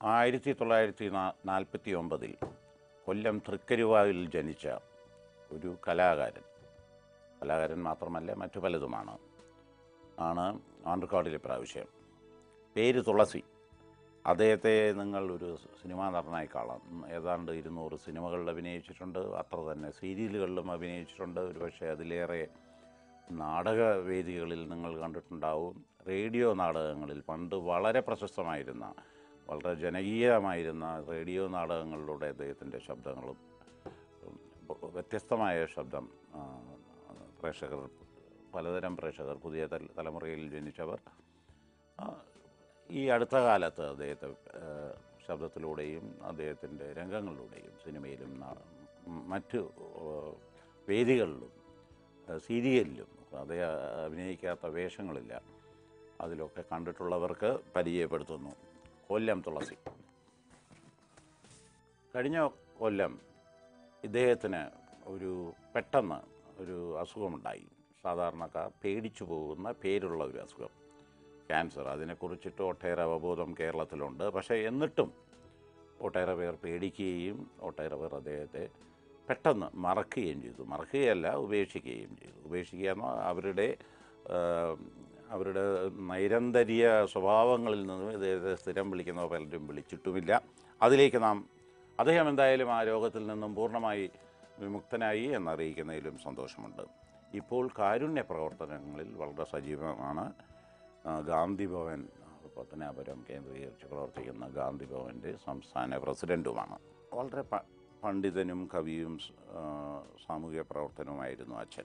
ആയിരത്തി തൊള്ളായിരത്തി നാൽപ്പത്തി ഒമ്പതിൽ കൊല്ലം തൃക്കരിവാവിൽ ജനിച്ച ഒരു കലാകാരൻ കലാകാരൻ മാത്രമല്ല മറ്റു പലതുമാണ് ആണ് ഓൺ റെക്കോർഡിലെ പ്രാവശ്യം പേര് തുളസി അദ്ദേഹത്തെ നിങ്ങൾ ഒരു സിനിമാ നടനായി കാണാം ഉം, ഏതാണ്ട് ഇരുന്നൂറ് സിനിമകളിൽ അഭിനയിച്ചിട്ടുണ്ട് അത്ര തന്നെ സീരിയലുകളിലും അഭിനയിച്ചിട്ടുണ്ട് ഒരുപക്ഷെ അതിലേറെ നാടകവേദികളിൽ നിങ്ങൾ കണ്ടിട്ടുണ്ടാവും റേഡിയോ നാടകങ്ങളിൽ പണ്ട് വളരെ പ്രശസ്തമായിരുന്ന വളരെ ജനകീയമായിരുന്ന റേഡിയോ നാടകങ്ങളിലൂടെ അദ്ദേഹത്തിൻ്റെ ശബ്ദങ്ങളും ഉം, വ്യത്യസ്തമായ ശബ്ദം ആ, പ്രേക്ഷകർ പലതരം പ്രേക്ഷകർ പുതിയ തല- തലമുറയിൽ ജനിച്ചവർ ആ, ഈ അടുത്ത കാലത്ത് അദ്ദേഹത്തെ ആ, ശബ്ദത്തിലൂടെയും അദ്ദേഹത്തിൻ്റെ രംഗങ്ങളിലൂടെയും സിനിമയിലും നാ- മറ്റ് ആ, വേദികളിലും ആ, സീരിയലിലും അദ്ദേഹം അഭിനയിക്കാത്ത വേഷങ്ങളില്ല അതിലൊക്കെ കണ്ടിട്ടുള്ളവർക്ക് പരിചയപ്പെടുത്തുന്നു കൊല്ലം തുളസി കഴിഞ്ഞ കൊല്ലം ഇദ്ദേഹത്തിന് ഒരു പെട്ടെന്ന് ഒരു അസുഖമുണ്ടായി സാധാരണക്കാർ പേടിച്ചു പോകുന്ന പേരുള്ള ഒരു അസുഖം ക്യാൻസർ അതിനെക്കുറിച്ചിട്ട് ഒട്ടേറെ അവബോധം കേരളത്തിലുണ്ട് പക്ഷേ എന്നിട്ടും ഒട്ടേറെ പേർ പേടിക്കുകയും ഒട്ടേറെ പേർ അദ്ദേഹത്തെ പെട്ടെന്ന് മറക്കുകയും ചെയ്തു മറക്കുകയല്ല ഉപേക്ഷിക്കുകയും ചെയ്തു ഉപേക്ഷിക്കുക എന്നാൽ അവരുടെ ആ, അവരുടെ നൈരന്തര്യ സ്വഭാവങ്ങളിൽ നിന്നും ഇദ്ദേഹത്തെ സ്ഥിരം വിളിക്കുന്ന പലരും വിളിച്ചിട്ടുമില്ല അതിലേക്ക് നാം അദ്ദേഹം എന്തായാലും ആ രോഗത്തിൽ നിന്നും പൂർണ്ണമായി വിമുക്തനായി എന്നറിയിക്കുന്നതിലും സന്തോഷമുണ്ട് ഇപ്പോൾ കാരുണ്യ പ്രവർത്തനങ്ങളിൽ വളരെ സജീവമാണ് ആ, ഗാന്ധി ഭവൻ പത്തനാപുരം കേന്ദ്രീകരിച്ച് പ്രവർത്തിക്കുന്ന ഗാന്ധി ഭവൻ്റെ സംസ്ഥാന പ്രസിഡൻറ്റുമാണ് വളരെ പ പണ്ഡിതനും കവിയും സ്- ആ, സാമൂഹിക പ്രവർത്തനവുമായിരുന്നു അച്ഛൻ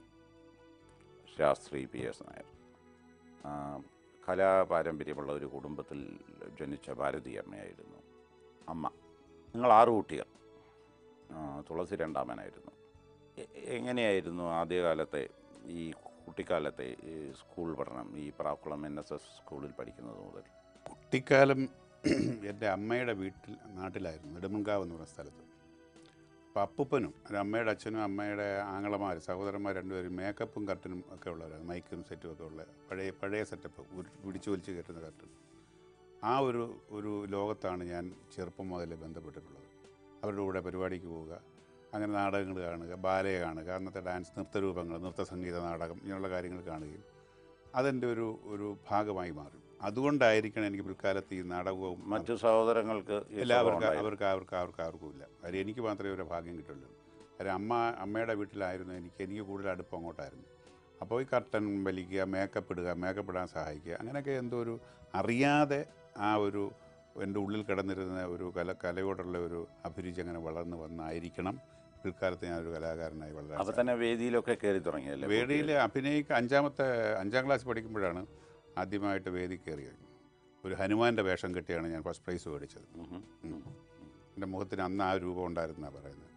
ശാസ്ത്രി പി എസ് നായർ ആ, കലാപാരമ്പര്യമുള്ള ഒരു കുടുംബത്തിൽ ജനിച്ച ഭാരതീയമ്മയായിരുന്നു അമ്മ നിങ്ങൾ ആറ് കുട്ടികൾ ആ, തുളസി രണ്ടാമനായിരുന്നു എ- എങ്ങനെയായിരുന്നു ആദ്യകാലത്തെ ഈ കുട്ടിക്കാലത്തെ ഈ സ്കൂൾ പഠനം ഈ പ്രാക്കുളം എൻ എസ് എസ് സ്കൂളിൽ പഠിക്കുന്നത് മുതൽ കുട്ടിക്കാലം എൻ്റെ അമ്മയുടെ വീട്ടിൽ നാട്ടിലായിരുന്നു നെടുമങ്കാവ് എന്ന് പറഞ്ഞ സ്ഥലത്ത് അപ്പോൾ അപ്പൂപ്പനും ഒരു അമ്മയുടെ അച്ഛനും അമ്മയുടെ ആങ്ങളമാർ സഹോദരന്മാർ രണ്ടുപേരും മേക്കപ്പും കർട്ടനും ഒക്കെ ഉള്ളവരാണ് മൈക്കും സെറ്റും ഒക്കെ ഉള്ള പഴയ പഴയ സെറ്റപ്പ് പിടിച്ചു വലിച്ച് കയറ്റുന്ന കർട്ടൻ ആ ഒരു ഒരു ലോകത്താണ് ഞാൻ ചെറുപ്പം മുതൽ ബന്ധപ്പെട്ടിട്ടുള്ളത് അവരുടെ കൂടെ പരിപാടിക്ക് പോവുക അങ്ങനെ നാടകങ്ങൾ കാണുക ബാലയെ കാണുക അന്നത്തെ ഡാൻസ് നൃത്തരൂപങ്ങൾ നൃത്ത സംഗീത നാടകം ഇങ്ങനെയുള്ള കാര്യങ്ങൾ കാണുകയും അതെൻ്റെ ഒരു ഒരു ഭാഗമായി മാറി അതുകൊണ്ടായിരിക്കണം എനിക്ക് പിൽക്കാലത്ത് ഈ നാടകവും മറ്റു സഹോദരങ്ങൾക്ക് ഈ എല്ലാവർക്കും സ്വഭാവം അവർക്ക് അവർക്ക് അവർക്ക് ആർക്കും ഇല്ല കാര്യം എനിക്ക് മാത്രമേ ഒരു ഭാഗ്യം കിട്ടുള്ളൂ കാര്യം അമ്മ അമ്മയുടെ വീട്ടിലായിരുന്നു എനിക്ക് എനിക്ക് കൂടുതൽ അടുപ്പം അങ്ങോട്ടായിരുന്നു അപ്പോൾ ഈ കർട്ടൻ വലിക്കുക മേക്കപ്പ് ഇടുക മേക്കപ്പ് ഇടാൻ സഹായിക്കുക അങ്ങനെയൊക്കെ എന്തോ ഒരു അറിയാതെ ആ ഒരു എൻ്റെ ഉള്ളിൽ കിടന്നിരുന്ന ഒരു കല കലയോടുള്ള ഒരു അഭിരുചി അങ്ങനെ വളർന്നു വന്നായിരിക്കണം പിൽക്കാലത്ത് ഞാനൊരു കലാകാരനായി വളരാൻ അപ്പോൾ തന്നെ വേദിയിലൊക്കെ കയറി തുടങ്ങിയല്ലേ വേദിയിൽ അഭിനയിക്ക അഞ്ചാമത്തെ അഞ്ചാം ക്ലാസ് പഠിക്കുമ്പോഴാണ് ആദ്യമായിട്ട് വേദി കയറിയത് ഒരു ഹനുമാൻ്റെ വേഷം കെട്ടിയാണ് ഞാൻ ഫസ്റ്റ് പ്രൈസ് മേടിച്ചത് ഉം. ഉം. എൻ്റെ മുഖത്തിന് അന്ന് ആ രൂപം ഉണ്ടായിരുന്നാണ് പറയുന്നത്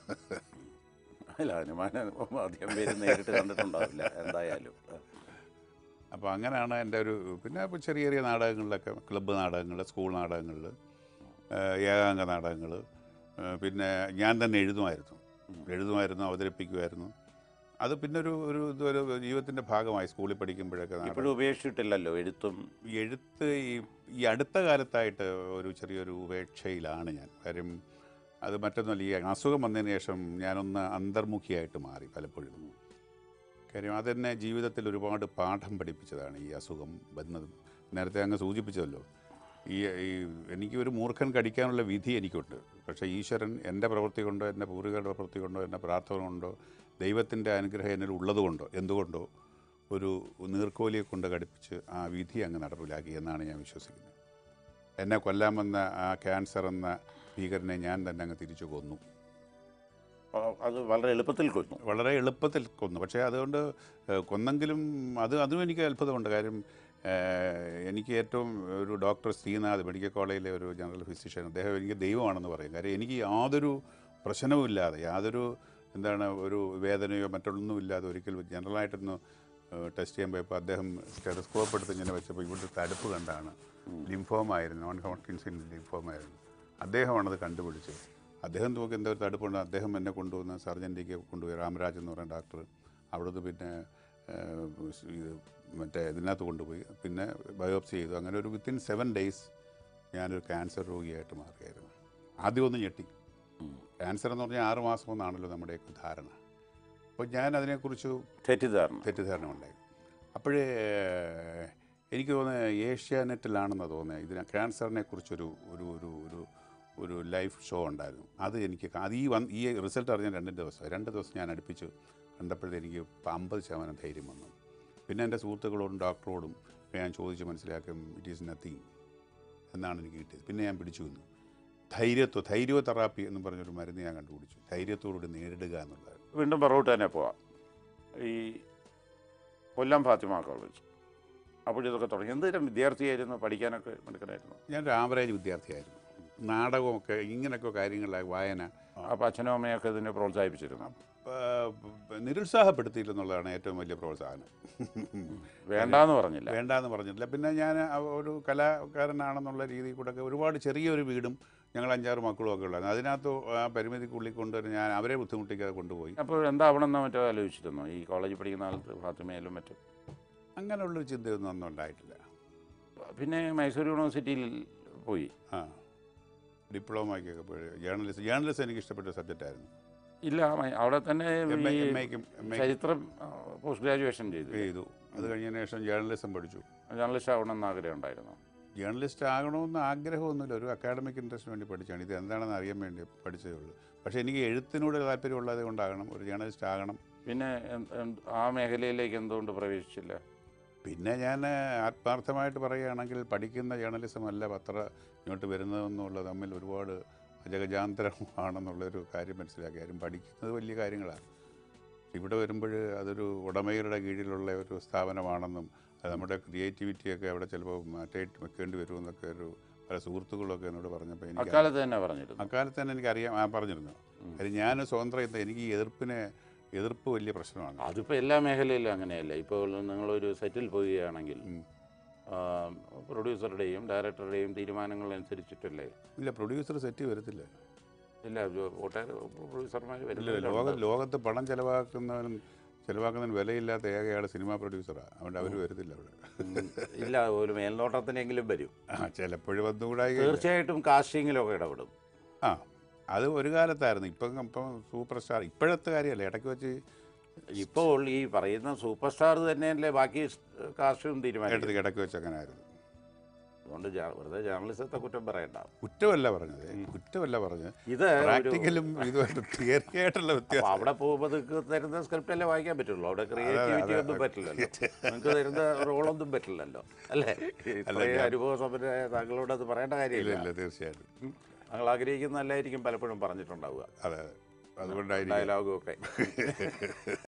അല്ല ഹനുമാൻ അധികം പേര് നേരിട്ട് കണ്ടിട്ടുണ്ടാവില്ല എന്തായാലും അപ്പോൾ അങ്ങനെയാണ് എൻ്റെ ഒരു പിന്നെ ഇപ്പോൾ ചെറിയ ചെറിയ നാടകങ്ങളിലൊക്കെ ക്ലബ്ബ് നാടകങ്ങൾ സ്കൂൾ നാടകങ്ങളിൽ ഏകാംഗ നാടകങ്ങൾ പിന്നെ ഞാൻ തന്നെ എഴുതുമായിരുന്നു എഴുതുമായിരുന്നു അവതരിപ്പിക്കുമായിരുന്നു അത് പിന്നെ ഒരു ഒരു ഇതൊരു ജീവിതത്തിൻ്റെ ഭാഗമായി സ്കൂളിൽ പഠിക്കുമ്പോഴൊക്കെ നാടകം ഇപ്പോഴും ഉപേക്ഷിച്ചിട്ടില്ലല്ലോ എഴുത്തും ഈ എഴുത്ത് ഈ ഈ അടുത്ത കാലത്തായിട്ട് ഒരു ചെറിയൊരു ഉപേക്ഷയിലാണ് ഞാൻ കാര്യം അത് മറ്റൊന്നുമല്ല ഈ അസുഖം വന്നതിന് ശേഷം ഞാനൊന്ന് അന്തർമുഖിയായിട്ട് മാറി പലപ്പോഴും കാര്യം അതെന്നെ ജീവിതത്തിൽ ഒരുപാട് പാഠം പഠിപ്പിച്ചതാണ് ഈ അസുഖം വന്നത് നേരത്തെ അങ്ങ് സൂചിപ്പിച്ചതല്ലോ ഈ ഈ എനിക്ക് ഒരു മൂർഖൻ കടിക്കാനുള്ള വിധി എനിക്കുണ്ട് പക്ഷേ ഈശ്വരൻ എൻ്റെ പ്രവൃത്തി കൊണ്ടോ എൻ്റെ പൂർവികരുടെ പ്രവൃത്തി കൊണ്ടോ എൻ്റെ പ്രാർത്ഥന കൊണ്ടോ ദൈവത്തിൻ്റെ അനുഗ്രഹം എന്നിൽ ഉള്ളതുകൊണ്ടോ എന്തുകൊണ്ടോ ഒരു നീർക്കോലിയെ കൊണ്ട് ഘടിപ്പിച്ച് ആ വിധി അങ്ങ് നടപ്പിലാക്കി എന്നാണ് ഞാൻ വിശ്വസിക്കുന്നത് എന്നെ കൊല്ലാൻ വന്ന ആ ക്യാൻസർ എന്ന ഭീകരനെ ഞാൻ തന്നെ അങ്ങ് തിരിച്ചു കൊന്നു ആ, അത് വളരെ എളുപ്പത്തിൽ കൊന്നു വളരെ എളുപ്പത്തിൽ കൊന്നു പക്ഷേ അതുകൊണ്ട് ഏഹ്, കൊന്നെങ്കിലും അത് അതും എനിക്ക് അത്ഭുതമുണ്ട് കാര്യം ഏഹ്, എനിക്ക് ഏറ്റവും ഒരു ഡോക്ടർ ശ്രീനാഥ് മെഡിക്കൽ കോളേജിലെ ഒരു ജനറൽ ഫിസിഷ്യൻ അദ്ദേഹം എനിക്ക് ദൈവമാണെന്ന് പറയും കാര്യം എനിക്ക് യാതൊരു പ്രശ്നവുമില്ലാതെ യാതൊരു എന്താണ് ഒരു വേദനയോ മറ്റൊന്നും ഇല്ലാതെ ഒരിക്കൽ ജനറലായിട്ടൊന്ന് ടെസ്റ്റ് ചെയ്യാൻ പോയപ്പോൾ അദ്ദേഹം സ്റ്റെറസ്കോപ്പ് എടുത്ത് ഇങ്ങനെ വെച്ചപ്പോൾ ഇവിടുത്തെ തടുപ്പ് കണ്ടാണ് ലിംഫോം ആയിരുന്നു നോൺ ഹോട്ട്കിൻസിൻ ലിംഫോം ആയിരുന്നു അദ്ദേഹമാണത് കണ്ടുപിടിച്ചത് അദ്ദേഹം നോക്കി എന്താ ഒരു തടുപ്പുണ്ട് അദ്ദേഹം എന്നെ കൊണ്ടുവന്ന് സർജൻറ്റിക്ക് കൊണ്ടുപോയി രാമരാജ് എന്ന് പറയുന്ന ഡോക്ടർ അവിടുന്ന് പിന്നെ ഏഹ്, ഇത് മറ്റേ ഇതിനകത്ത് കൊണ്ടുപോയി പിന്നെ ബയോപ്സി ചെയ്തു അങ്ങനെ ഒരു വിത്തിൻ സെവൻ ഡേയ്സ് ഞാനൊരു ക്യാൻസർ രോഗിയായിട്ട് മാറുകയായിരുന്നു ആദ്യം ഒന്ന് ഞെട്ടി ക്യാൻസർ എന്ന് പറഞ്ഞാൽ ആറ് മാസം എന്നാണല്ലോ നമ്മുടെയൊക്കെ ധാരണ അപ്പോൾ ഞാൻ അതിനെക്കുറിച്ച് തെറ്റിദ്ധാരണ തെറ്റിദ്ധാരണ ഉണ്ടായി അപ്പോഴേ എനിക്ക് തോന്നുന്നത് ഏഷ്യാനെറ്റിലാണെന്ന് തോന്നുന്നത് ഇതിന് ക്യാൻസറിനെ കുറിച്ചൊരു ഒരു ഒരു ഒരു ഒരു ലൈവ് ഷോ ഉണ്ടായിരുന്നു അത് എനിക്ക് കാ- അത് ഈ വന്ന് ഈ റിസൾട്ട് അറിഞ്ഞ രണ്ട് ദിവസം രണ്ട് ദിവസം ഞാൻ അടുപ്പിച്ച് കണ്ടപ്പോഴത്തെ എനിക്ക് ഇപ്പം അമ്പത് ശതമാനം ധൈര്യം വന്നു പിന്നെ എൻ്റെ സുഹൃത്തുക്കളോടും ഡോക്ടറോടും ഒക്കെ ഞാൻ ചോദിച്ച് മനസ്സിലാക്കും ഇറ്റ് ഈസ് നത്തിങ് എന്നാണ് എനിക്ക് കിട്ടിയത് പിന്നെ ഞാൻ പിടിച്ചു നിന്നു ധൈര്യത്വ ധൈര്യ തെറാപ്പി എന്ന് പറഞ്ഞൊരു മരുന്ന് ഞാൻ കണ്ടുപിടിച്ചു ധൈര്യത്തോടുകൂടി നേരിടുക എന്നുള്ളത് വീണ്ടും പുറകോട്ട് തന്നെ പോവാം ഈ കൊല്ലം ഫാത്തിമ കോളേജ് അപ്പോഴിതൊക്കെ തുടങ്ങി എന്തെങ്കിലും വിദ്യാർത്ഥിയായിരുന്നു പഠിക്കാനൊക്കെ എടുക്കണമായിരുന്നു ഞാനൊരു ആവറേജ് വിദ്യാർത്ഥിയായിരുന്നു നാടകമൊക്കെ ഇങ്ങനെയൊക്കെ കാര്യങ്ങളിലായി വായന അപ്പോൾ അച്ഛനും അമ്മയൊക്കെ ഇതിനെ പ്രോത്സാഹിപ്പിച്ചിരുന്നു ആ, നിരുത്സാഹപ്പെടുത്തിയില്ലെന്നുള്ളതാണ് ഏറ്റവും വലിയ പ്രോത്സാഹനം വേണ്ടാന്ന് പറഞ്ഞില്ല വേണ്ടാന്ന് പറഞ്ഞിട്ടില്ല പിന്നെ ഞാൻ അവ- ഒരു കലാകാരനാണെന്നുള്ള രീതിയിൽ കൂടെ ഒക്കെ ഒരുപാട് ചെറിയൊരു വീടും ഞങ്ങൾ അഞ്ചാറ് മക്കളും ഒക്കെ ഉള്ളായിരുന്നു അതിനകത്ത് ആ പരിമിതിക്കുള്ളിൽ കൊണ്ടുവരും ഞാൻ അവരെ ബുദ്ധിമുട്ടിക്കാതെ കൊണ്ടുപോയി അപ്പോൾ എന്താവണമെന്ന് മറ്റോ ആലോചിച്ചിരുന്നു ഈ കോളേജിൽ പഠിക്കുന്ന കാലത്ത് ഫാത്തിമയിലും മറ്റും അങ്ങനെയുള്ളൊരു ചിന്തയൊന്നും ഒന്നും ഉണ്ടായിട്ടില്ല പിന്നെ മൈസൂർ യൂണിവേഴ്സിറ്റിയിൽ പോയി ആ ഡിപ്ലോമയ്ക്കൊക്കെ പോയി ജേർണലിസ്റ്റ് ജേർണലിസ്റ്റ് എനിക്ക് ഇഷ്ടപ്പെട്ട സബ്ജക്റ്റായിരുന്നു ഇല്ല മൈ- അവിടെ തന്നെ എം എ ഈ എം എക്കും എം എ ചരിത്രം പോസ്റ്റ് ഗ്രാജുവേഷൻ ചെയ്തു ചെയ്തു അത് കഴിഞ്ഞതിന് ശേഷം ജേർണലിസം പഠിച്ചു ജേർണലിസ്റ്റ് ആവണമെന്ന് ആഗ്രഹം ഉണ്ടായിരുന്നു ജേർണലിസ്റ്റ് ആകണമെന്ന് ആഗ്രഹമൊന്നുമില്ല ഒരു അക്കാഡമിക് ഇൻട്രസ്റ്റിന് വേണ്ടി പഠിച്ചാണ് ഇത് എന്താണെന്ന് അറിയാൻ വേണ്ടി പഠിച്ചതേ ഉള്ളൂ പക്ഷേ എനിക്ക് എഴുത്തിനോട് താല്പര്യമുള്ളത് കൊണ്ടാകണം ഒരു ജേർണലിസ്റ്റ് ആകണം പിന്നെ എന്ത്- എന്ത്- ആ മേഖലയിലേക്ക് എന്തുകൊണ്ട് പ്രവേശിച്ചില്ല പിന്നെ ഞാൻ ആത്മാർത്ഥമായിട്ട് പറയുകയാണെങ്കിൽ പഠിക്കുന്ന ജേർണലിസം അല്ല പത്ര ഇങ്ങോട്ട് വരുന്നതെന്നുള്ള തമ്മിൽ ഒരുപാട് അജഗജാന്തരമാണെന്നുള്ളൊരു കാര്യം മനസ്സിലാക്കി കാര്യം പഠിക്കുന്നത് വലിയ കാര്യങ്ങളാണ് ഇവിടെ വരുമ്പോൾ അതൊരു ഉടമയുടെ കീഴിലുള്ള ഒരു സ്ഥാപനമാണെന്നും അത് നമ്മുടെ ക്രിയേറ്റിവിറ്റിയൊക്കെ അവിടെ ചിലപ്പോൾ മാറ്റി വെക്കേണ്ടി വരുമെന്നൊക്കെ ഒരു പല സുഹൃത്തുക്കളൊക്കെ എന്നോട് പറഞ്ഞപ്പോൾ എനിക്ക് അക്കാലത്ത് തന്നെ പറഞ്ഞിരുന്നു അക്കാലത്ത് തന്നെ എനിക്കറിയാം ആ പറഞ്ഞിരുന്നു കാര്യം ഞാൻ സ്വതന്ത്രം ഇന്ന് എനിക്ക് ഈ എതിർപ്പിനെ എതിർപ്പ് വലിയ പ്രശ്നമാണ് അതിപ്പോൾ എല്ലാ മേഖലയിലും അങ്ങനെയല്ല ഇപ്പോൾ നിങ്ങളൊരു സെറ്റിൽ പോവുകയാണെങ്കിൽ ഉം. പ്രൊഡ്യൂസറുടെയും ഡയറക്ടറുടെയും തീരുമാനങ്ങൾ അനുസരിച്ചിട്ടല്ലേ ഇല്ല പ്രൊഡ്യൂസർ സെറ്റ് വരത്തില്ല ഇല്ല ജോ- ഒട്ടേറെ പ്രൊഡ്യൂസർമാർ ഇല്ല ലോക ലോകത്ത് പണം ചെലവാക്കുന്നവനും ചെലവാക്കുന്നതിന് വിലയില്ലാത്ത ഏകയാൾ സിനിമാ പ്രൊഡ്യൂസറാണ് അതുകൊണ്ട് അവർ വരുന്നില്ല അവിടെ ഇല്ല ഒരു മേൽനോട്ടത്തിനെങ്കിലും വരും ആ ചിലപ്പോഴും വന്നുകൂടായി തീർച്ചയായിട്ടും കാസ്റ്റിങ്ങിലൊക്കെ ഇടപെടും ആ അത് ഒരു കാലത്തായിരുന്നു ഇപ്പം ഇപ്പം സൂപ്പർ സ്റ്റാർ ഇപ്പോഴത്തെ കാര്യമല്ല ഇടയ്ക്ക് വെച്ച് ഇപ്പോൾ ഈ പറയുന്ന സൂപ്പർ സ്റ്റാർ തന്നെയല്ലേ ബാക്കി കാസ്റ്റും തീരുമാനിക്കും ഇടയ്ക്ക് ഇടയ്ക്ക് വെച്ച് അങ്ങനെ ആയിരുന്നു അതുകൊണ്ട് ജാ- വെറുതെ ജേർണലിസത്തെ കുറ്റം പറയണ്ട കുറ്റമല്ല പറഞ്ഞത് കുറ്റമല്ല പറഞ്ഞത് ഇത് ഒരു- പ്രാക്ടിക്കലും ഇതുമായിട്ട് തിയറിയായിട്ടുള്ള അപ്പൊ വ്യത്യാസം അവിടെ പോകുമ്പോൾ നിങ്ങൾക്ക് തരുന്ന സ്ക്രിപ്റ്റ് അല്ലേ വായിക്കാൻ പറ്റുള്ളൂ അവിടെ ക്രിയേറ്റിവിറ്റി അതെ, ഒന്നും പറ്റില്ലല്ലോ നിങ്ങൾക്ക് തരുന്ന റോളൊന്നും പറ്റില്ലല്ലോ അല്ലേ ഇത്രയും അനുഭവ സമ്പന്നരായ താങ്കളോട് അത് പറയേണ്ട ഇല്ല കാര്യമില്ല ഇല്ല തീർച്ചയായിട്ടും താങ്കൾ ആഗ്രഹിക്കുന്നതല്ലായിരിക്കും പലപ്പോഴും പറഞ്ഞിട്ടുണ്ടാവുക അതെ അതെ അതുകൊണ്ടായിരിക്കും ഡയലോഗും ഒക്കെ